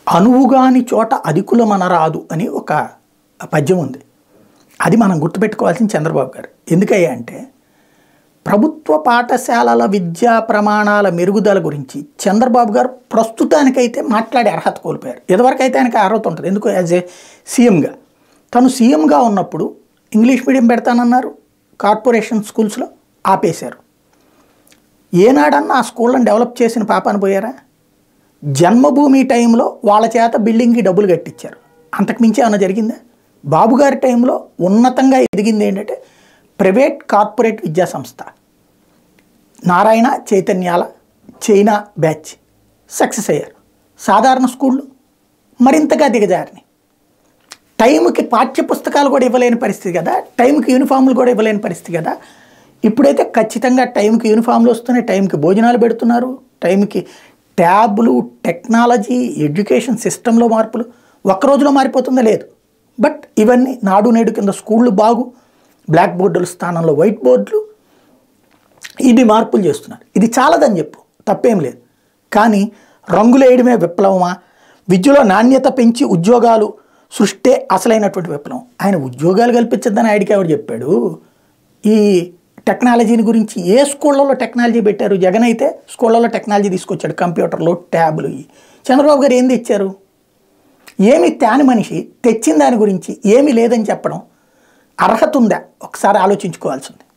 అనువుగాని చోట అధికులమనరాదు అని ఒక పద్యం ఉంది అది మనం గుర్తుపెట్టుకోవాల్సిన చంద్రబాబు గారు ఎందుకయ్యా అంటే ప్రభుత్వ పాఠశాలల విద్యా ప్రమాణాల మెరుగుదల గురించి చంద్రబాబు గారు ప్రస్తుతానికైతే మాట్లాడే అర్హత కోల్పోయారు ఇదివరకైతే ఆయనకి అర్హత ఉంటుంది ఎందుకు యాజ్ ఏ సీఎంగా తను సీఎంగా ఉన్నప్పుడు ఇంగ్లీష్ మీడియం పెడతానన్నారు కార్పొరేషన్ స్కూల్స్లో ఆపేశారు ఏనాడన్నా ఆ స్కూళ్ళని డెవలప్ చేసిన పాపాన పోయారా జన్మభూమి టైంలో వాళ్ళ చేత బిల్డింగ్కి డబ్బులు కట్టించారు అంతకుమించి ఏమైనా జరిగిందా బాబు గారి టైంలో ఉన్నతంగా ఎదిగింది ఏంటంటే ప్రైవేట్ కార్పొరేట్ విద్యా సంస్థ నారాయణ చైతన్యాల చైనా బ్యాచ్ సక్సెస్ అయ్యారు సాధారణ స్కూళ్ళు మరింతగా దిగజారినాయి టైంకి పాఠ్య పుస్తకాలు కూడా ఇవ్వలేని పరిస్థితి కదా టైంకి యూనిఫామ్లు కూడా ఇవ్వలేని పరిస్థితి కదా ఇప్పుడైతే ఖచ్చితంగా టైంకి యూనిఫామ్లు వస్తున్నాయి టైంకి భోజనాలు పెడుతున్నారు టైంకి ట్యాబ్లు టెక్నాలజీ ఎడ్యుకేషన్ సిస్టంలో మార్పులు ఒక్క రోజులో మారిపోతుందా లేదు బట్ ఇవన్నీ నాడు నేడు కింద స్కూళ్ళు బాగు బ్లాక్ బోర్డుల స్థానంలో వైట్ బోర్డులు ఇది మార్పులు చేస్తున్నారు ఇది చాలదని చెప్పు తప్పేం లేదు కానీ రంగులు వేయడమే విప్లవమా విద్యలో నాణ్యత పెంచి ఉద్యోగాలు సృష్టే అసలైనటువంటి విప్లవం ఆయన ఉద్యోగాలు కల్పించద్దని ఆయనకి ఎవరు చెప్పాడు ఈ టెక్నాలజీని గురించి ఏ స్కూళ్ళలో టెక్నాలజీ పెట్టారు జగన్ అయితే స్కూళ్ళలో టెక్నాలజీ తీసుకొచ్చాడు కంప్యూటర్లు ట్యాబ్లు ఇవి. చంద్రబాబు గారు ఏం తెచ్చారు ఏమి తేని మనిషి తెచ్చిన దాని గురించి ఏమీ లేదని చెప్పడం అర్హత ఉందా ఒకసారి ఆలోచించుకోవాల్సింది